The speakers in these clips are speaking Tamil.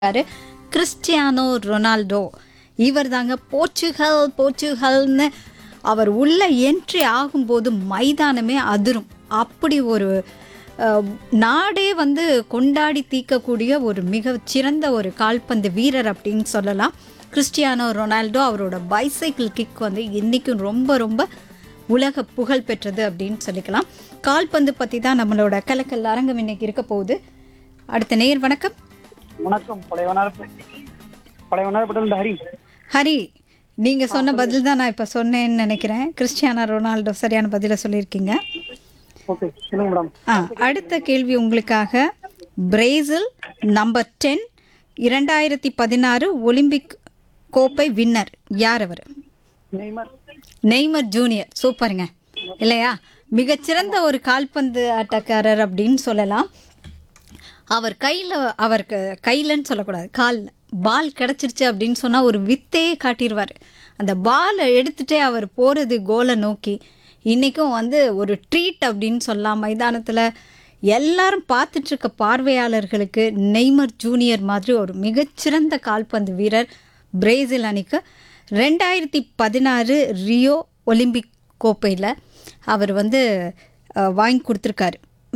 இருக்காரு கிறிஸ்டியானோ ரொனால்டோ இவர் தாங்க போர்ச்சுகல் போர்ச்சுகல்னு அவர் உள்ள என்ட்ரி ஆகும்போது மைதானமே அதிரும் அப்படி ஒரு அஹ், நாடே வந்து கொண்டாடி தீர்க்கக்கூடிய ஒரு மிக சிறந்த ஒரு கால்பந்து வீரர் அப்படின்னு சொல்லலாம் கிறிஸ்டியானோ ரொனால்டோ அவரோட பைசைக்கிள் கிக் வந்து இன்றைக்கும் ரொம்ப ரொம்ப உலக புகழ் பெற்றது அப்படின்னு சொல்லிக்கலாம் கால்பந்து பற்றி தான் நம்மளோட கலக்கல் அரங்கம் இன்னைக்கு இருக்க போகுது அடுத்த நேர் வணக்கம் வணக்கம் பழைய வண்ணாரப்பு பழைய வண்ணாரப்பட்டிலிருந்து ஹரி ஹரி நீங்க சொன்ன பதில் தான் நான் இப்ப சொன்னேன்னு நினைக்கிறேன் கிறிஸ்டியானோ ரொனால்டோ சரியான பதில சொல்லியிருக்கீங்க ஓகே சொல்லுங்க மேடம் ஆ அடுத்த கேள்வி உங்களுக்காக பிரேசில் நம்பர் டென் இரண்டாயிரத்தி பதினாறு ஒலிம்பிக் கோப்பை வின்னர் யார் அவர் நெய்மர் நெய்மர் ஜூனியர் சூப்பருங்க இல்லையா மிகச்சிறந்த ஒரு கால்பந்து ஆட்டக்காரர் அப்படின்னு சொல்லலாம் அவர் கையில் அவருக்கு கையிலன்னு சொல்லக்கூடாது கால் பால் கிடச்சிருச்சு அப்படின்னு சொன்னால் ஒரு வித்தையே காட்டிடுவார் அந்த பாலை எடுத்துகிட்டே அவர் போகிறது கோலை நோக்கி இன்றைக்கும் வந்து ஒரு ட்ரீட் அப்படின்னு சொல்லலாம் மைதானத்தில் எல்லாரும் பார்த்துட்ருக்க பார்வையாளர்களுக்கு நெய்மர் ஜூனியர் மாதிரி ஒரு மிகச்சிறந்த கால்பந்து வீரர் பிரேசில் அணிக்கு ரெண்டாயிரத்தி பதினாறு ரியோ ஒலிம்பிக் கோப்பையில் அவர் வந்து அஹ், வாங்கி கொடுத்துருக்காரு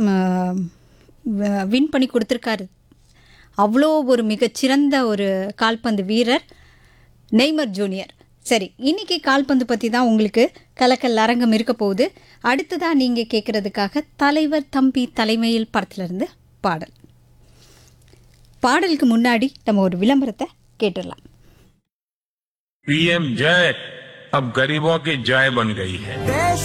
வின் பண்ணி கொடுத்துருக்காரு அவ்வளோ ஒரு மிகச்சிறந்த ஒரு கால்பந்து வீரர் நெய்மர் ஜூனியர் சரி இன்னைக்கு கால்பந்து பற்றி தான் உங்களுக்கு கலக்கல் அரங்கம் இருக்க போகுது அடுத்ததாக நீங்கள் கேட்குறதுக்காக தலைவர் தம்பி தலைமையில் படத்துலேருந்து பாடல் பாடலுக்கு முன்னாடி நம்ம ஒரு விளம்பரத்தை கேட்டுடலாம் पीएम जय अब गरीबों की जय बन गई है देश